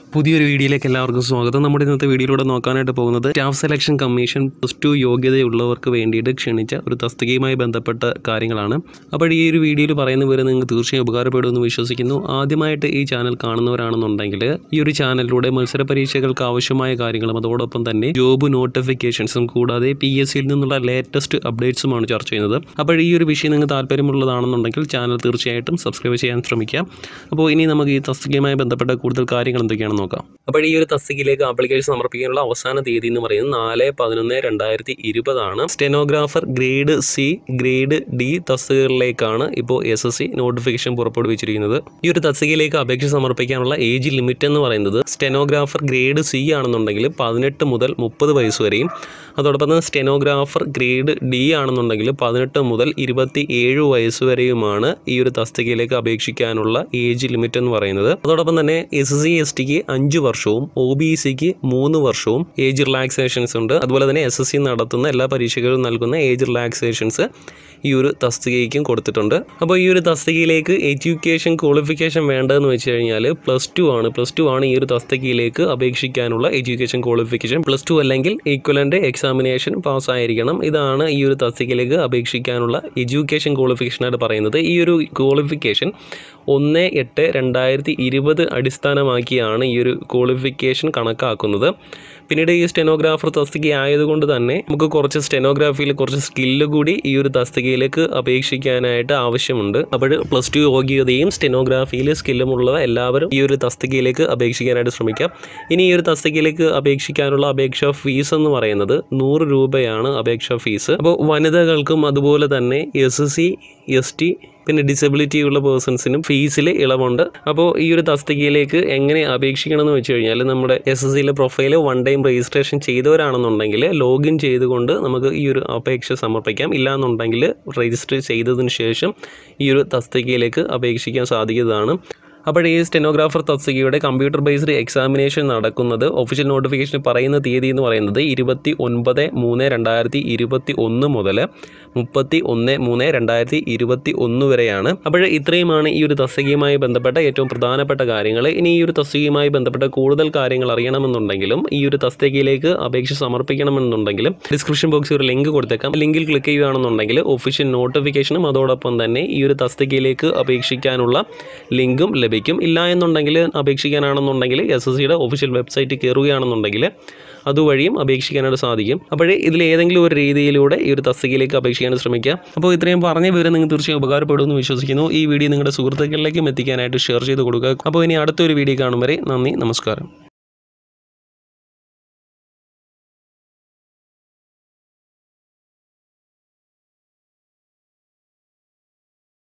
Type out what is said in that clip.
പുതിയൊരു വീഡിയോയിലേക്ക് എല്ലാവർക്കും സ്വാഗതം നമ്മുടെ ഇന്നത്തെ വീഡിയോയിലൂടെ നോക്കാനായിട്ട് പോകുന്നത് staff selection commission plus two യോഗ്യതയുള്ളവർക്ക് വേണ്ടിയിട്ട് ക്ഷണിച്ച ഒരു തസ്തികയുമായി ബന്ധപ്പെട്ട കാര്യങ്ങളാണ് അപ്പോൾ ഈ ഒരു വീഡിയോയിൽ പറയുന്ന വിവരം നിങ്ങൾക്ക് തീർച്ചയായും ഉപകാരപ്പെടുമെന്ന് വിശ്വസിക്കുന്നു ആദ്യമായിട്ട് ഈ ചാനൽ കാണുന്നവരാണെന്നുണ്ടെങ്കിൽ ഈ ഒരു ചാനലിലൂടെ മത്സര പരീക്ഷകൾക്ക് ആവശ്യമായ കാര്യങ്ങളും അതോടൊപ്പം തന്നെ ജോബ് നോട്ടിഫിക്കേഷൻസും കൂടാതെ പി എസ് സിയിൽ നിന്നുള്ള ലേറ്റസ്റ്റ് അപ്ഡേറ്റ്സുമാണ് ചർച്ച ചെയ്യുന്നത് അപ്പോൾ ഈ ഒരു വിഷയം നിങ്ങൾക്ക് താല്പര്യമുള്ളതാണെന്നുണ്ടെങ്കിൽ ചാനൽ തീർച്ചയായിട്ടും സബ്സ്ക്രൈബ് ചെയ്യാൻ ശ്രമിക്കാം അപ്പോൾ ഇനി നമുക്ക് ഈ തസ്തികയുമായി ബന്ധപ്പെട്ട കൂടുതൽ കാര്യങ്ങൾ എന്തൊക്കെയാണെന്ന് നോക്കാം അപ്പോൾ ഈ ഒരു തസ്തികയിലേക്ക് ആപ്ലിക്കേഷൻ സമർപ്പിക്കാനുള്ള അവസാന തീയതി എന്ന് പറയുന്നത് നാല് പതിനൊന്ന് രണ്ടായിരത്തി ഇരുപതാണ് stenographer grade C grade D തസ്തികകളിലേക്കാണ് ഇപ്പോൾ എസ് എസ് സി നോട്ടിഫിക്കേഷൻ പുറപ്പെടുവിച്ചിരിക്കുന്നത് ഈ ഒരു തസ്തികയിലേക്ക് അപേക്ഷ സമർപ്പിക്കാനുള്ള ഏജ് ലിമിറ്റ് എന്ന് പറയുന്നത് സ്റ്റെനോഗ്രാഫർ ഗ്രേഡ് സി ആണെന്നുണ്ടെങ്കിൽ പതിനെട്ട് മുതൽ മുപ്പത് വയസ്സ് വരെയും അതോടൊപ്പം തന്നെ സ്റ്റെനോഗ്രാഫർ ഗ്രേഡ് ഡി ആണെന്നുണ്ടെങ്കിൽ പതിനെട്ട് മുതൽ ഇരുപത്തി ഏഴ് വയസ്സ് വരെയുമാണ് ഈ ഒരു തസ്തികയിലേക്ക് അപേക്ഷിക്കാനുള്ള ഏജ് ലിമിറ്റ് എന്ന് പറയുന്നത് അതോടൊപ്പം തന്നെ എസ് സി എസ് ടിക്ക് അഞ്ച് വർഷവും ഒ ബി സിക്ക് മൂന്ന് വർഷവും ഏജ് റിലാക്സേഷൻസ് ഉണ്ട് അതുപോലെ തന്നെ എസ് എസ് സി നടത്തുന്ന എല്ലാ പരീക്ഷകളും നൽകുന്ന ഏജ് റിലാക്സേഷൻസ് ഈ ഒരു തസ്തികയ്ക്കും കൊടുത്തിട്ടുണ്ട് അപ്പോൾ ഈ ഒരു തസ്തികയിലേക്ക് എഡ്യൂക്കേഷൻ ക്വാളിഫിക്കേഷൻ വേണ്ടതെന്ന് വെച്ച് കഴിഞ്ഞാൽ പ്ലസ് ടു ആണ് പ്ലസ് ടു ആണ് ഈ ഒരു തസ്തികയിലേക്ക് അപേക്ഷിക്കാനുള്ള എഡ്യൂക്കേഷൻ ക്വാളിഫിക്കേഷൻ പ്ലസ് ടു അല്ലെങ്കിൽ ഈക്വലൻ്റ് എക്സാമിനേഷൻ പാസ്സായിരിക്കണം ഇതാണ് ഈ ഒരു തസ്തികയിലേക്ക് അപേക്ഷിക്കാനുള്ള എഡ്യൂക്കേഷൻ ക്വാളിഫിക്കേഷനായിട്ട് പറയുന്നത് ഈ ഒരു ക്വാളിഫിക്കേഷൻ ഒന്ന് എട്ട് രണ്ടായിരത്തി ഇരുപത് അടിസ്ഥാനമാക്കിയാണ് ഈ ഒരു ക്വാളിഫിക്കേഷൻ കണക്കാക്കുന്നത് പിന്നീട് ഈ സ്റ്റെനോഗ്രാഫർ തസ്തിക ആയതുകൊണ്ട് തന്നെ നമുക്ക് കുറച്ച് സ്റ്റെനോഗ്രാഫിയിൽ കുറച്ച് സ്കില്ല് കൂടി ഈ ഒരു തസ്തികയിലേക്ക് അപേക്ഷിക്കാനായിട്ട് ആവശ്യമുണ്ട് അപ്പോൾ പ്ലസ് ടു യോഗ്യതയും സ്റ്റെനോഗ്രാഫിയിൽ സ്കില്ലുമുള്ള എല്ലാവരും ഈ ഒരു തസ്തികയിലേക്ക് അപേക്ഷിക്കാനായിട്ട് ശ്രമിക്കാം ഇനി ഈ ഒരു തസ്തികയിലേക്ക് അപേക്ഷിക്കാനുള്ള അപേക്ഷാ ഫീസ് എന്ന് പറയുന്നത് നൂറ് രൂപയാണ് അപേക്ഷാ ഫീസ് അപ്പോൾ വനിതകൾക്കും അതുപോലെ തന്നെ എസ് സി എസ് ടി പിന്നെ ഡിസബിലിറ്റി ഉള്ള പേഴ്സൺസിനും ഫീസിൽ ഇളവുണ്ട് അപ്പോൾ ഈ ഒരു തസ്തികയിലേക്ക് എങ്ങനെ അപേക്ഷിക്കണം എന്ന് വെച്ച് കഴിഞ്ഞാൽ നമ്മുടെ എസ് എസ് സിയിലെ പ്രൊഫൈൽ വൺ ടൈം രജിസ്ട്രേഷൻ ചെയ്തവരാണെന്നുണ്ടെങ്കിൽ ലോഗിൻ ചെയ്തുകൊണ്ട് നമുക്ക് ഈ ഒരു അപേക്ഷ സമർപ്പിക്കാം ഇല്ലാന്നുണ്ടെങ്കിൽ രജിസ്റ്റർ ചെയ്തതിന് ശേഷം ഈ ഒരു തസ്തികയിലേക്ക് അപേക്ഷിക്കാൻ സാധിക്കുന്നതാണ് അപ്പോൾ ഈ സ്റ്റെനോഗ്രാഫർ തസ്തികയുടെ കമ്പ്യൂട്ടർ ബേസ്ഡ് എക്സാമിനേഷൻ നടക്കുന്നത് ഒഫീഷ്യൽ നോട്ടിഫിക്കേഷൻ പറയുന്ന തീയതി എന്ന് പറയുന്നത് ഇരുപത്തി ഒൻപത് മൂന്ന് രണ്ടായിരത്തി ഇരുപത്തി ഒന്ന് മുതൽ മുപ്പത്തി ഒന്ന് മൂന്ന് രണ്ടായിരത്തി ഇരുപത്തി ഒന്ന് വരെയാണ് അപ്പോൾ ഇത്രയുമാണ് ഈ ഒരു തസ്തികയുമായി ബന്ധപ്പെട്ട ഏറ്റവും പ്രധാനപ്പെട്ട കാര്യങ്ങൾ ഇനി ഈ ഒരു തസ്തികയുമായി ബന്ധപ്പെട്ട കൂടുതൽ കാര്യങ്ങൾ അറിയണമെന്നുണ്ടെങ്കിലും ഈ ഒരു തസ്തികയിലേക്ക് അപേക്ഷ സമർപ്പിക്കണമെന്നുണ്ടെങ്കിലും ഡിസ്ക്രിപ്ഷൻ ബോക്സിൽ ഒരു ലിങ്ക് കൊടുത്തേക്കാം ലിങ്കിൽ ക്ലിക്ക് ചെയ്യുകയാണെന്നുണ്ടെങ്കിൽ ഒഫീഷ്യൽ നോട്ടിഫിക്കേഷനും അതോടൊപ്പം തന്നെ ഈ ഒരു തസ്തികയിലേക്ക് അപേക്ഷിക്കാനുള്ള ലിങ്കും ലഭിക്കും ഇല്ല എന്നുണ്ടെങ്കിൽ അപേക്ഷിക്കാനാണെന്നുണ്ടെങ്കിൽ എസ് എസ് സിയുടെ ഒഫീഷ്യൽ വെബ്സൈറ്റ് കയറുകയാണെന്നുണ്ടെങ്കിൽ അതുവഴിയും അപേക്ഷിക്കാനായിട്ട് സാധിക്കും അപ്പോഴേ ഇതിൽ ഏതെങ്കിലും ഒരു രീതിയിലൂടെ ഈ ഒരു തസ്തികയിലേക്ക് അപേക്ഷിക്കാൻ ശ്രമിക്കുക അപ്പോൾ ഇത്രയും പറഞ്ഞ വിവരം നിങ്ങൾക്ക് തീർച്ചയായും ഉപകാരപ്പെടുമെന്ന് വിശ്വസിക്കുന്നു ഈ വീഡിയോ നിങ്ങളുടെ സുഹൃത്തുക്കളിലേക്കും എത്തിക്കാനായിട്ട് ഷെയർ ചെയ്ത് കൊടുക്കുക അപ്പോൾ ഇനി അടുത്തൊരു വീഡിയോ കാണും വരെ നന്ദി നമസ്കാരം